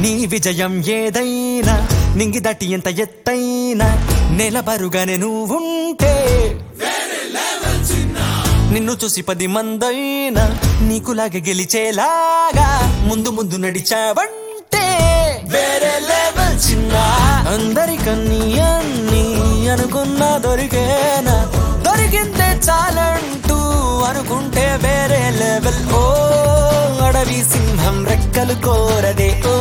నీ విజయం ఏదైనా నింగి దటి ఎంత ఎత్తైనా నెలబరుగానే నువ్వుంటే నిన్ను చూసి పది మందైనా నీకులాగే గెలిచేలాగా ముందు ముందు నడిచావంటే వేరే లెవెల్ చిన్న అందరికన్నీ అన్ని అనుకున్నా దొరికేనా దొరికిందే చాలంటూ అనుకుంటే వేరే లెవెల్ ఓ అడవి సింహం రెక్కలు కోరదే ఓ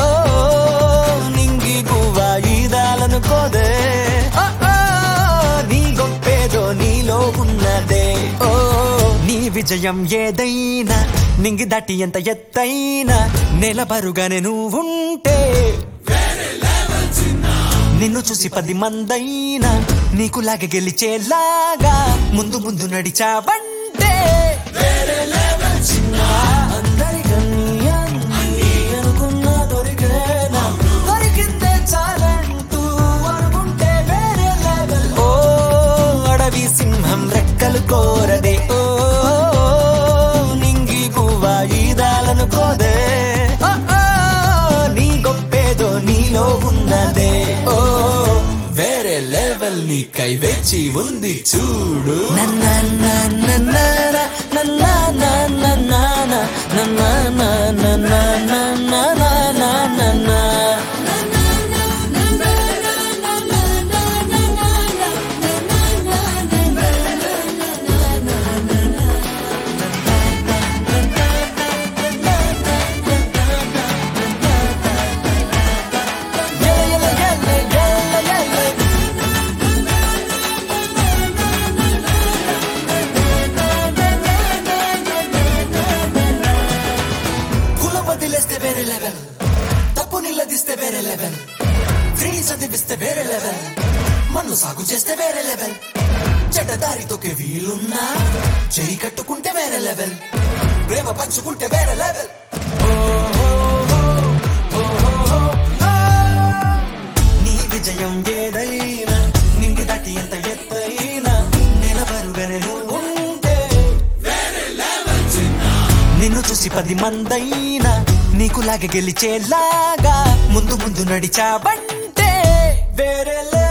నింగి గువ్వ ఈదాలనుకోదే ఓ, ఓ, నీ గొప్పేదో నీలో ఉన్నదే ఓ నీ విజయం ఏదైనా నింగి దాటి ఎంత ఎత్తైనా నెలబరుగానే నువ్వుంటే నిన్ను చూసి పది మందైనా నీకులాగే గెలిచేలాగా ముందు ముందు నడిచావంటే వేరే level చిన్న. అందరికన్నీ అన్నీ అనుకున్నా దొరికేనా? దొరికిందే చాలంటూ అనుకుంటే వేరే level. ఓ అడవి సింహం రెక్కలు కోరదే ఓ నింగి గువ్వ ఈదాలనుకోదే ఓ, ఓ, నీ గొప్పేదో నీలో ఉన్నదే ఓ వేరే లెవెల్ నీ కై వెచ్చి ఉంది చూడు నన్న నన్న నన్న నన్న నన్న నన్న నన్న నన్న నన్న నన్న కులం వదిలేస్తే వేరే లెవెల్ తప్పు నిల్లదిస్తే వేరే లెవెల్ ఫ్రీ చదివిస్తే వేరే లెవెల్ మన్ను సాగు చేస్తే వేరే లెవెల్ చెడ్డదారితోకే వీలున్నా చేయి కట్టుకుంటే వేరే లెవెల్ ప్రేమ పంచుకుంటే వేరే లెవెల్ నీ విజయం ఏదైనా నింగి దాటి ఎంత ఎత్తైనా నిలబరుగనే నువ్వు ఉంటే నిన్ను చూసి పది మందైనా నీకులాగే గెలిచేలాగా ముందు ముందు నడిచావంటే వేరే